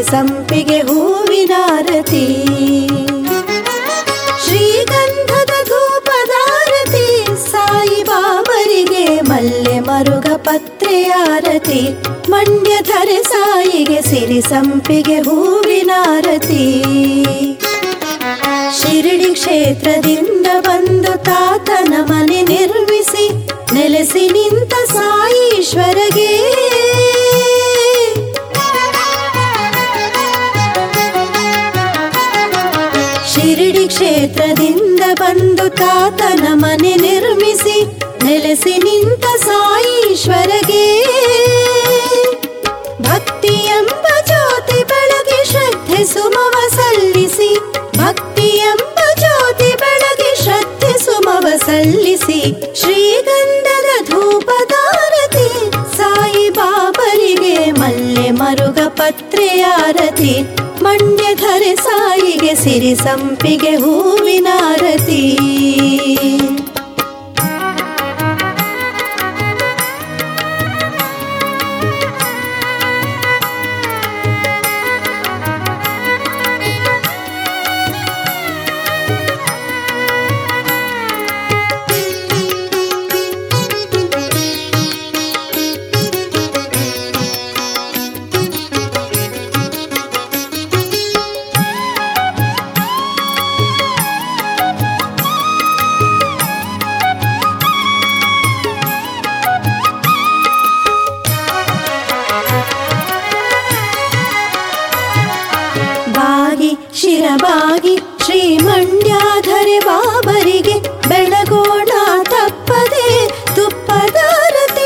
ಸಿರಿ ಸಂಪಿಗೆ ಹೂವಿನಾರತಿ ಶ್ರೀಗಂಧದ ಧೂಪದಾರತಿ ಸಾಯಿ ಬಾಬರಿಗೆ ಮಲ್ಲೆ ಮರುಗ ಪತ್ರೆಯಾರತಿ ಮಂಡ್ಯಧರೆ ಸಾಯಿಗೆ ಸಿರಿ ಸಂಪಿಗೆ ಹೂವಿನಾರತಿ ಶಿರಡಿ ಕ್ಷೇತ್ರದಿಂದ ಬಂದು ತಾತನ ಮನೆ ನಿರ್ಮಿಸಿ ನೆಲೆಸಿ ನಿಂತ ಸಾಯೀಶ್ವರಗೆ ಶಿರಡಿ ಕ್ಷೇತ್ರದಿಂದ ಬಂದು ತಾತನ ಮನೆ ನಿರ್ಮಿಸಿ ನೆಲೆಸಿ ನಿಂತ ಸಾಯೀಶ್ವರಗೆ ಭಕ್ತಿ ಎಂಬ ಜ್ಯೋತಿ ಬೆಳಗಿ ಶ್ರದ್ಧೆ ಸುಮವ ಸಲ್ಲಿಸಿ ಭಕ್ತಿ ಎಂಬ ಜ್ಯೋತಿ ಬೆಳಗಿ ಶ್ರದ್ಧೆ ಸುಮವ ಸಲ್ಲಿಸಿ ಶ್ರೀಗಂಧದ ಧೂಪದಾರತಿ ಸಾಯಿ ಬಾಬರಿಗೆ ಮಲ್ಲೆ ಮರುಗ ಪತ್ರೆಯಾರತಿ ಮಂಡ್ಯಧರೆ ಸಾಯಿಗೆ ಸಿರಿ ಸಂಪಿಗೆ ಹೂವಿನಾರತಿ ಬಾಗಿ ಶಿರಬಾಗಿ ಶ್ರೀ ಮಂಡ್ಯಾಧರೆ ಬಾಬರಿಗೆ ಬೆಳಗೋಣ ತಪ್ಪದೆ ತುಪ್ಪದಾರತಿ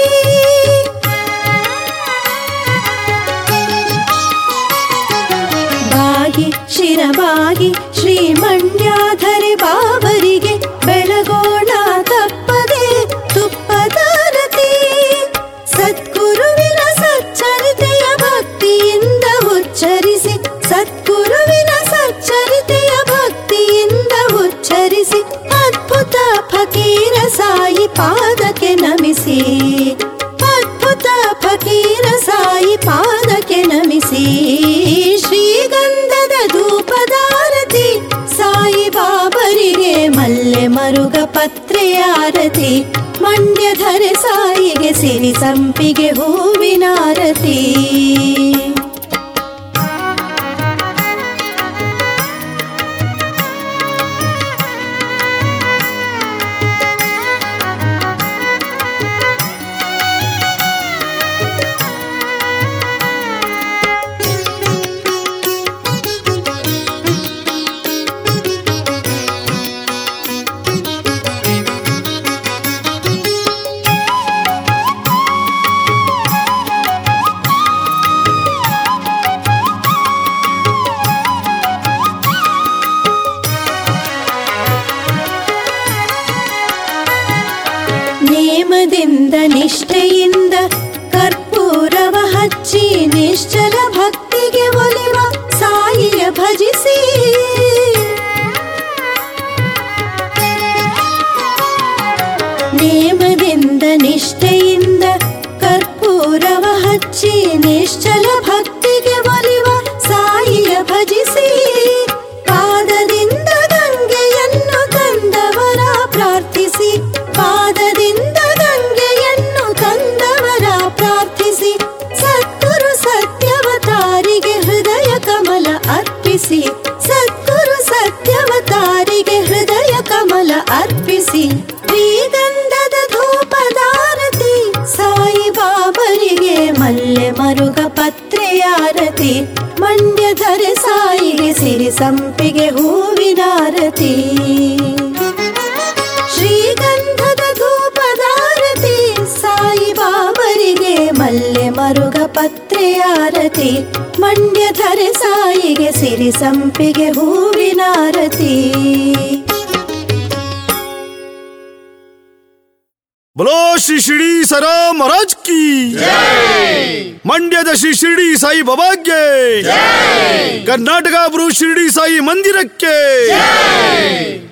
ಬಾಗಿ ಶಿರಬಾಗಿ ಶ್ರೀ ಮಂಡ್ಯಾಧರೆ ಬಾಬರಿಗೆ ಬೆಳಗೋಣ ತಪ್ಪದೆ ತುಪ್ಪದಾರತಿ ಸದ್ಗುರುವಿನ ಸಚ್ಚರಿತೆಯ ಭಕ್ತಿಯಿಂದ ಉಚ್ಚರಿಸಿ ಸದ್ಗುರುವಿನ ಸಚ್ಚರಿತೆಯ ಭಕ್ತಿಯಿಂದ ಉಚ್ಚರಿಸಿ ಅದ್ಭುತ ಫಕೀರ ಸಾಯಿ ಪಾದಕ್ಕೆ ನಮಿಸಿ ಅದ್ಭುತ ಫಕೀರ ಸಾಯಿ ಪಾದಕ್ಕೆ ನಮಿಸಿ ಶ್ರೀಗಂಧದ ಧೂಪದಾರತಿ ಸಾಯಿ ಬಾಬರಿಗೆ ಮಲ್ಲೆ ಮರುಗ ಪತ್ರೆಯಾರತಿ ಮಂಡ್ಯಧರೆ ಸಾಯಿಗೆ ಸಿರಿ ಸಂಪಿಗೆ ಹೂವಿನಾರತಿ ನೇಮದಿಂದ ನಿಷ್ಠೆಯಿಂದ ಕರ್ಪೂರವ ಹಚ್ಚಿ ನಿಶ್ಚಲ ಭಕ್ತಿಗೆ ಒಲಿವ ಸಾಯಿಯ ಭಜಿಸಿ ನೇಮದಿಂದ ನಿಷ್ಠೆಯಿಂದ ಕರ್ಪೂರವ ಹಚ್ಚಿ ನಿಶ್ಚಲ ಭಕ್ತಿಗೆ ಒಲಿವ ಸಾಯಿಯ ಭಜಿಸಿ ಪಾದದಿಂದ ಗಂಗೆಯನ್ನು ತಂದವರ ಪ್ರಾರ್ಥಿಸಿ ಪಾದದಿಂದ ಗಂಗೆಯನ್ನು ತಂದವರ ಪ್ರಾರ್ಥಿಸಿ ಸದ್ಗುರು ಸತ್ಯವತಾರಿಗೆ ಹೃದಯ ಕಮಲ ಅರ್ಪಿಸಿ ಸದ್ಗುರು ಸತ್ಯವತಾರಿಗೆ ಹೃದಯ ಕಮಲ ಅರ್ಪಿಸಿ ಶ್ರೀಗಂಧದ ಧೂಪದಾರತಿ ಸಾಯಿ ಬಾಬರಿಗೆ ಮಲ್ಲೆ ಮರುಗ ಪತ್ರೆಯಾರತಿ ಮಂಡ್ಯಧರೆ ಸಾಯಿಗೆ ಸಿರಿ ಸಂಪಿಗೆ ಹೂವಿನಾರತಿ ಶ್ರೀಗಂಧದ ಧೂಪದಾರತಿ ಸಾಯಿ ಬಾಬರಿಗೆ ಮಲ್ಲೆ ಮರುಗ ಪತ್ರೆಯಾರತಿ ಮಂಡ್ಯಧರೆ ಸಾಯಿಗೆ ಸಿರಿ ಸಂಪಿಗೆ ಹೂವಿನಾರತಿ ಬಲೋ ಶ್ರೀ ಶಿರಡಿ ಸರ ಮಹಾರಾಜ್ ಕಿ ಮಂಡ್ಯದ ಶ್ರೀ ಶಿರಡಿ ಸಾಯಿ ಬಾಬಾಗೆ ಕರ್ನಾಟಕ ಬ್ರೂ ಶಿರಡಿ ಸಾಯಿ ಮಂದಿರಕ್ಕೆ